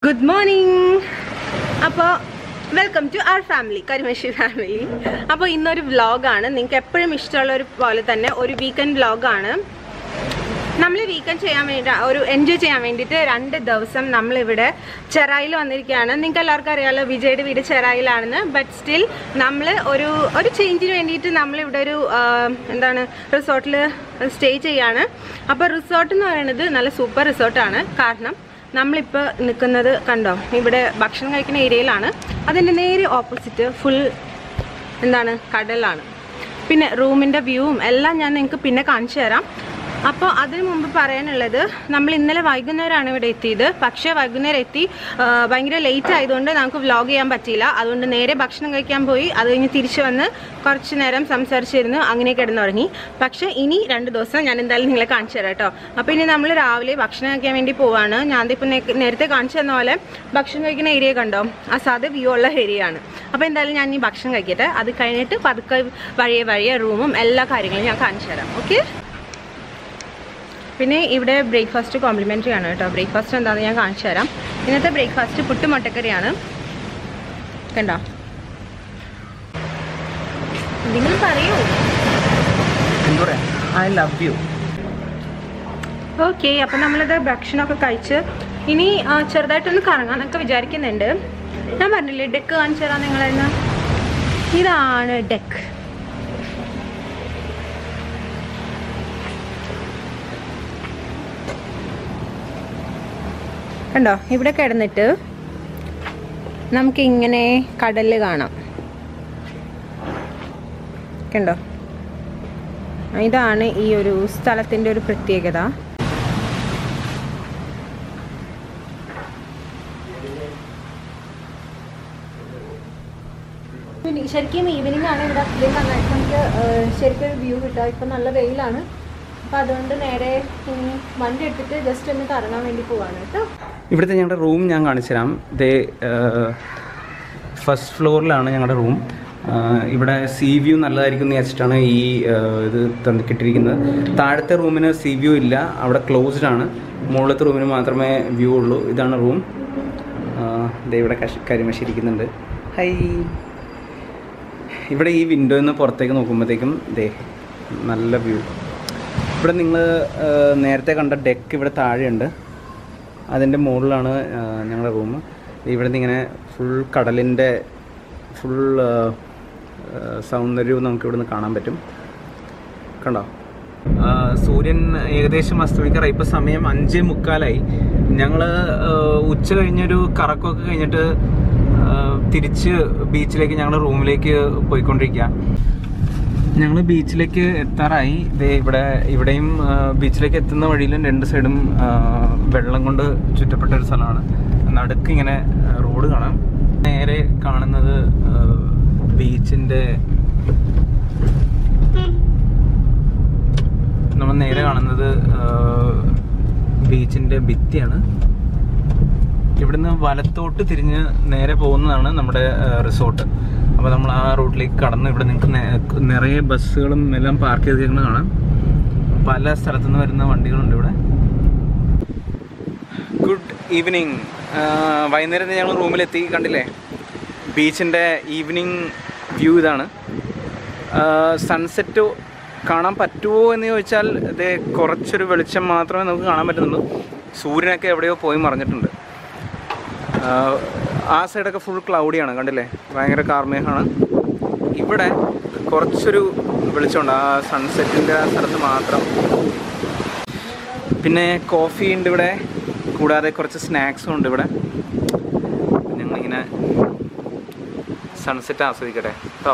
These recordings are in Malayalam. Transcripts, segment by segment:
ഗുഡ് മോർണിംഗ് അപ്പോൾ welcome to our family Karimassi family അപ്പോൾ ഇന്നൊരു വ്ളോഗാണ് നിങ്ങൾക്ക് എപ്പോഴും ഇഷ്ടമുള്ള ഒരു പോലെ തന്നെ ഒരു വീക്കെൻഡ് വ്ളോഗാണ് നമ്മൾ വീക്കെൻഡ് ചെയ്യാൻ വേണ്ടി ഒരു എൻജോയ് ചെയ്യാൻ വേണ്ടിയിട്ട് രണ്ട് ദിവസം നമ്മളിവിടെ ചെറായിൽ വന്നിരിക്കുകയാണ് നിങ്ങൾക്ക് എല്ലാവർക്കും അറിയാമല്ലോ വിജയുടെ വീട് ചെറായിലാണെന്ന് ബട്ട് സ്റ്റിൽ നമ്മൾ ഒരു ഒരു ചേഞ്ചിന് വേണ്ടിയിട്ട് നമ്മളിവിടെ ഒരു ആ, എന്താണ് റിസോർട്ടിൽ സ്റ്റേ ചെയ്യാണ് അപ്പോൾ റിസോർട്ട് എന്ന് പറയുന്നത് നല്ല സൂപ്പർ റിസോർട്ടാണ് കാരണം നമ്മളിപ്പോൾ നിൽക്കുന്നത് കണ്ടോ ഇവിടെ ഭക്ഷണം കഴിക്കുന്ന ഏരിയയിലാണ് അതിൻ്റെ നേരെ ഓപ്പോസിറ്റ് ഫുൾ എന്താണ് കടലാണ് പിന്നെ റൂമിൻ്റെ വ്യൂവും എല്ലാം ഞാൻ നിങ്ങൾക്ക് പിന്നെ കാണിച്ചു തരാം അപ്പോൾ അതിനു മുമ്പ് പറയാനുള്ളത് നമ്മൾ ഇന്നലെ വൈകുന്നേരമാണ് ഇവിടെ എത്തിയത് പക്ഷേ വൈകുന്നേരം എത്തി ആ, ഭയങ്കര ലേറ്റ് ആയതുകൊണ്ട് നമുക്ക് വ്ലോഗ് ചെയ്യാൻ പറ്റിയില്ല അതുകൊണ്ട് നേരെ ഭക്ഷണം കഴിക്കാൻ പോയി അത് കഴിഞ്ഞ് തിരിച്ചു വന്ന് കുറച്ച് നേരം സംസാരിച്ചിരുന്നു അങ്ങനെ കിടന്നുറങ്ങി പക്ഷേ ഇനി രണ്ട് ദിവസം ഞാൻ എന്തായാലും നിങ്ങളെ കാണിച്ചു തരാം കേട്ടോ അപ്പോൾ ഇനി നമ്മൾ രാവിലെ ഭക്ഷണം കഴിക്കാൻ വേണ്ടി പോവാണ് ഞാൻ ഇപ്പോൾ നേരത്തെ കാണിച്ചു തന്ന പോലെ ഭക്ഷണം കഴിക്കുന്ന ഏരിയ കണ്ടോ ആ സാധാ വ്യൂ ഉള്ള ഏരിയ ആണ് അപ്പോൾ എന്തായാലും ഞാൻ ഈ ഭക്ഷണം കഴിക്കട്ടെ അത് കഴിഞ്ഞിട്ട് പതുക്കെ വഴിയെ വഴിയെ റൂമും എല്ലാ കാര്യങ്ങളും ഞാൻ കാണിച്ചു തരാം ഓക്കെ പിന്നെ ഇവിടെ ബ്രേക്ക്ഫാസ്റ്റ് കോംപ്ലിമെൻ്ററി ആണ് കേട്ടോ ബ്രേക്ക്ഫാസ്റ്റ് എന്താണെന്ന് ഞാൻ കാണിച്ചു തരാം ഇന്നത്തെ ബ്രേക്ക്ഫാസ്റ്റ് പുട്ട് മുട്ടക്കറിയാണ് കണ്ടോ എന്തെങ്കിലും പറയൂ എന്താ പറയാ ഐ ലവ് യു ഓക്കെ അപ്പം നമ്മളിത് ഭക്ഷണമൊക്കെ കഴിച്ച് ഇനി ആ, ചെറുതായിട്ടൊന്ന് കറങ്ങാന്നൊക്കെ വിചാരിക്കുന്നുണ്ട് ഞാൻ പറഞ്ഞില്ലേ ഡെക്ക് കാണിച്ചു തരാം നിങ്ങളെന്ന് ഇതാണ് ഡെക്ക് കണ്ടോ ഇവിടെ കിടന്നിട്ട് നമുക്ക് ഇങ്ങനെ കടല് കാണാം കണ്ടോ ഇതാണ് ഈ ഒരു സ്ഥലത്തിൻ്റെ ഒരു പ്രത്യേകത പിന്നെ ശരിക്കും ഈവനിങ് ആണ് ഇവിടെ അത്രയും നന്നായിട്ട് നമുക്ക് ഏഹ്, ശരിക്കും ഒരു വ്യൂ കിട്ടുക ഇപ്പം നല്ല വെയിലാണ് അപ്പം അതുകൊണ്ട് നേരെ ഇനി വണ്ടി എടുത്തിട്ട് ജസ്റ്റ് ഒന്ന് കറങ്ങാൻ വേണ്ടി പോവാണ് കേട്ടോ ഇവിടുത്തെ ഞങ്ങളുടെ റൂം ഞാൻ കാണിച്ചു തരാം ഇതേ ഫസ്റ്റ് ഫ്ലോറിലാണ് ഞങ്ങളുടെ റൂം ഇവിടെ സീ വ്യൂ നല്ലതായിരിക്കും എന്ന് വെച്ചിട്ടാണ് ഈ ആ, ഇത് തന്ന് കിട്ടിയിരിക്കുന്നത് താഴത്തെ റൂമിന് സീ വ്യൂ ഇല്ല അവിടെ ക്ലോസ്ഡ് ആണ് മുകളിലത്തെ റൂമിന് മാത്രമേ വ്യൂ ഉള്ളൂ ഇതാണ് റൂം ദേ ഇവിടെ കശി കരിമശി ഇരിക്കുന്നുണ്ട് ഹൈ ഇവിടെ ഈ വിൻഡോയിൽ നിന്ന് പുറത്തേക്ക് നോക്കുമ്പോഴത്തേക്കും ദേ നല്ല വ്യൂ ഇവിടെ നിങ്ങൾ നേരത്തെ കണ്ട ഡെക്ക് ഇവിടെ താഴെയുണ്ട് അതിൻ്റെ മുകളിലാണ് ആ, ഞങ്ങളുടെ റൂം ഇവിടെ നിന്ന് ഇങ്ങനെ ഫുൾ കടലിൻ്റെ ഫുൾ സൗന്ദര്യവും നമുക്ക് ഇവിടെ നിന്ന് കാണാൻ പറ്റും കണ്ടോ ആ, സൂര്യൻ ഏകദേശം അസ്തമിക്കാറായി ഇപ്പോൾ സമയം അഞ്ചേ മുക്കാലായി ഞങ്ങൾ ഉച്ച കഴിഞ്ഞൊരു കറക്കമൊക്കെ കഴിഞ്ഞിട്ട് ആ, തിരിച്ച് ബീച്ചിലേക്ക് ഞങ്ങളുടെ റൂമിലേക്ക് പോയിക്കൊണ്ടിരിക്കുക ഞങ്ങൾ ബീച്ചിലേക്ക് എത്താറായി ദേ ഇവിടെ ഇവിടെയും ആ, ബീച്ചിലേക്ക് എത്തുന്ന വഴിയിലും രണ്ട് സൈഡും ആ, വെള്ളം കൊണ്ട് ചുറ്റപ്പെട്ട ഒരു സ്ഥലമാണ് നടുക്ക് ഇങ്ങനെ ആ, റോഡ് കാണാം നേരെ കാണുന്നത് ആ, ബീച്ചിൻ്റെ നമ്മൾ നേരെ കാണുന്നത് ആ, ബീച്ചിൻ്റെ ഭിത്തിയാണ് ഇവിടുന്ന് വലത്തോട്ട് തിരിഞ്ഞ് നേരെ പോകുന്നതാണ് നമ്മുടെ റിസോർട്ട് അപ്പോൾ നമ്മൾ ആ റൂട്ടിലേക്ക് കടന്ന് ഇവിടെ നിങ്ങൾക്ക് നേ- നിറയെ ബസ്സുകളും എല്ലാം പാർക്ക് ചെയ്തിരിക്കുന്നത് കാണാം പല സ്ഥലത്തുനിന്ന് വരുന്ന വണ്ടികളുണ്ട് ഇവിടെ ഗുഡ് ഈവനിങ് വൈകുന്നേരം ഞങ്ങൾ റൂമിലെത്തി കണ്ടില്ലേ ബീച്ചിൻ്റെ ഈവനിങ് വ്യൂ ഇതാണ് സൺസെറ്റ് കാണാൻ പറ്റുമോ എന്ന് ചോദിച്ചാൽ ഇത് കുറച്ചൊരു വെളിച്ചം മാത്രമേ നമുക്ക് കാണാൻ പറ്റുന്നുള്ളൂ സൂര്യനൊക്കെ എവിടെയോ പോയി മറിഞ്ഞിട്ടുണ്ട് ആഹ് ആ സൈഡൊക്കെ ഫുൾ ക്ലൗഡിയാണ് കണ്ടില്ലേ ഭയങ്കര കാർമേഘമാണ് ഇവിടെ കുറച്ചൊരു വെളിച്ചമുണ്ട് ആ സൺസെറ്റിൻ്റെ ആ സ്ഥലത്ത് മാത്രം പിന്നെ കോഫി ഉണ്ട് ഇവിടെ കൂടാതെ കുറച്ച് സ്നാക്സും ഉണ്ട് ഇവിടെ ഞങ്ങളിങ്ങനെ സൺസെറ്റ് ആസ്വദിക്കട്ടെ കേട്ടോ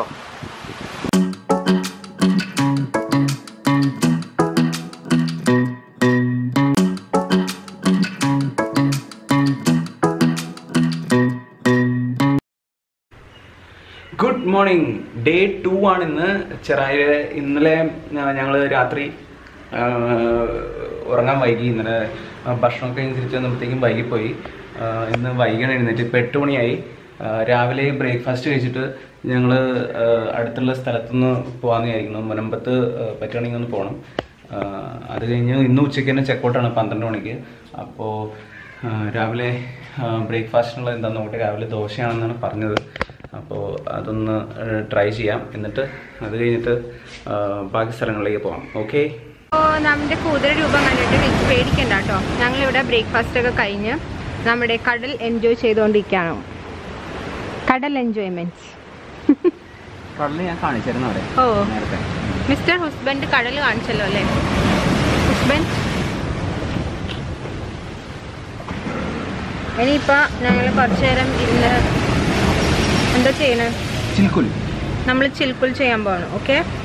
ഗുഡ് മോർണിംഗ് ഡേ ടു ആണ് ഇന്ന് ചെറായിലെ ഇന്നലെ ഞങ്ങൾ രാത്രി ആ, ഉറങ്ങാൻ വൈകി ഇന്നലെ ആ, ഭക്ഷണമൊക്കെ കഴിഞ്ഞ് തിരിച്ചു വന്നപ്പോഴത്തേക്കും വൈകിപ്പോയി ആ, ഇന്ന് വൈകിയാണ് എഴുന്നേറ്റ് ഇപ്പോൾ എട്ട് മണിയായി ആ, രാവിലെ ബ്രേക്ക്ഫാസ്റ്റ് കഴിച്ചിട്ട് ഞങ്ങൾ അടുത്തുള്ള സ്ഥലത്തുനിന്ന് പോകാമെന്ന് വിചാരിക്കുന്നു മുനമ്പത്ത് ആ, പറ്റുവാണെങ്കിൽ ഒന്ന് പോകണം ആ, അത് കഴിഞ്ഞ് ഇന്ന് ഉച്ചയ്ക്ക് തന്നെ ചെക്കൗട്ടാണ് പന്ത്രണ്ട് മണിക്ക് അപ്പോൾ ആ, രാവിലെ ബ്രേക്ക്ഫാസ്റ്റിനുള്ള എന്താന്ന് നോക്കട്ടെ രാവിലെ ദോശയാണെന്നാണ് പറഞ്ഞത് അപ്പോൾ അതൊന്ന് ട്രൈ ചെയ്യാം എന്നിട്ട് അത് കഴിഞ്ഞിട്ട് ആ, ബാക്കി സ്ഥലങ്ങളിലേക്ക് പോകാം ഓക്കെ അപ്പോൾ നമ്മുടെ കുതിര രൂപം കണ്ടിട്ട് വി- പേടിക്കണ്ട കേട്ടോ ഞങ്ങളിവിടെ ബ്രേക്ക്ഫാസ്റ്റ് ഒക്കെ കഴിഞ്ഞ് നമ്മുടെ കടൽ എൻജോയ് ചെയ്തുകൊണ്ടിരിക്കുകയാണ് കടൽ എൻജോയ്മെന്റ് കടല് ഞാൻ കാണിച്ചിരുന്നു അവിടെ ഓ നേരത്തെ മിസ്റ്റർ ഹസ്ബൻഡ് കടൽ കാണിച്ചല്ലോ അല്ലേ ഹസ്ബൻഡ് ഇനിയിപ്പോൾ ഞങ്ങൾ കുറച്ച് നേരം ഇരുന്ന് എന്താ ചെയ്യണേ ചിൽക്കുൽ നമ്മൾ ചിൽക്കുൽ ചെയ്യാൻ പോകണം ഓക്കെ